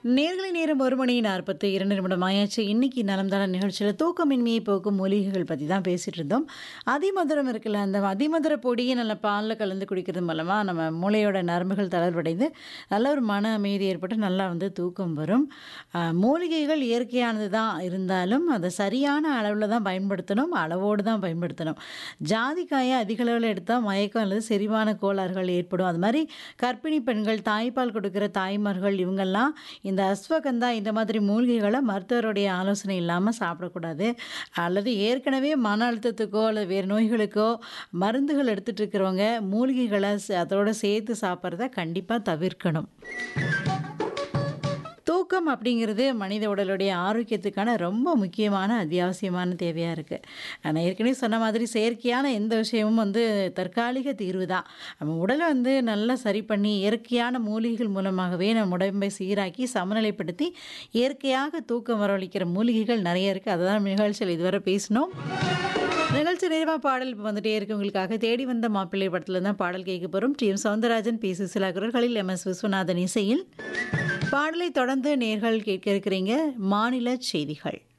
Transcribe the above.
நேர்களை நேரம் ஒரு மணி நாற்பத்தி இரண்டு நிமிடம் ஆயாச்சு இன்னைக்கு நலம்தான நிகழ்ச்சியில் தூக்கமின்மையை போக்கும் மூலிகைகள் பற்றி தான் பேசிகிட்டு இருந்தோம் அதிமதுரம் இருக்குல்ல அந்த அதிமதுர பொடியை நல்ல பாலில் கலந்து குடிக்கிறது மூலமாக நம்ம மூளையோட நரம்புகள் தளர்வடைந்து நல்ல ஒரு மன அமைதி ஏற்பட்டு நல்லா வந்து தூக்கம் வரும் ஆஹ், மூலிகைகள் இயற்கையானது தான் இருந்தாலும் அதை சரியான அளவில் தான் பயன்படுத்தணும் அளவோடு தான் பயன்படுத்தணும் ஜாதிக்காயை அதிக அளவில் எடுத்தால் மயக்கம் அல்லது செரிமான கோளாறுகள் ஏற்படும் அது மாதிரி கர்ப்பிணி பெண்கள் தாய்ப்பால் கொடுக்குற தாய்மார்கள் இவங்கெல்லாம் இந்த அஸ்வகந்தா இந்த மாதிரி மூலிகைகளை மருத்துவருடைய ஆலோசனை இல்லாமல் சாப்பிடக்கூடாது அல்லது ஏற்கனவே மன அழுத்தத்துக்கோ அல்லது வேறு நோய்களுக்கோ மருந்துகள் எடுத்துட்டு இருக்கிறவங்க மூலிகைகளை ச- அதோட சேர்த்து சாப்பிட்றத கண்டிப்பாக தவிர்க்கணும் தூக்கம் அப்படிங்கிறது மனித உடலுடைய ஆரோக்கியத்துக்கான ரொம்ப முக்கியமான அத்தியாவசியமான தேவையாக இருக்குது நான் ஏற்கனவே சொன்ன மாதிரி செயற்கையான எந்த விஷயமும் வந்து தற்காலிக தீர்வு தான் நம்ம உடலை வந்து நல்லா சரி பண்ணி இயற்கையான மூலிகைகள் மூலமாகவே நம்ம உடம்பை சீராக்கி சமநிலைப்படுத்தி இயற்கையாக தூக்கம் வரவழைக்கிற மூலிகைகள் நிறைய இருக்குது அதை தான் நிகழ்ச்சியில் இதுவரை பேசினோம் நிகழ்ச்சி நிறைவாக பாடல் இப்போ வந்துட்டே இருக்கு உங்களுக்காக தேடி வந்த மாப்பிள்ளை படத்தில் தான் பாடல் கேட்க போகிறோம் T M Soundararajan P Susheela குரல்களில் எம் எஸ் விஸ்வநாதன் இசையில் பாடலை தொடர்ந்து நேர்கள் கேட்க இருக்கிறீங்க மாநில செய்திகள்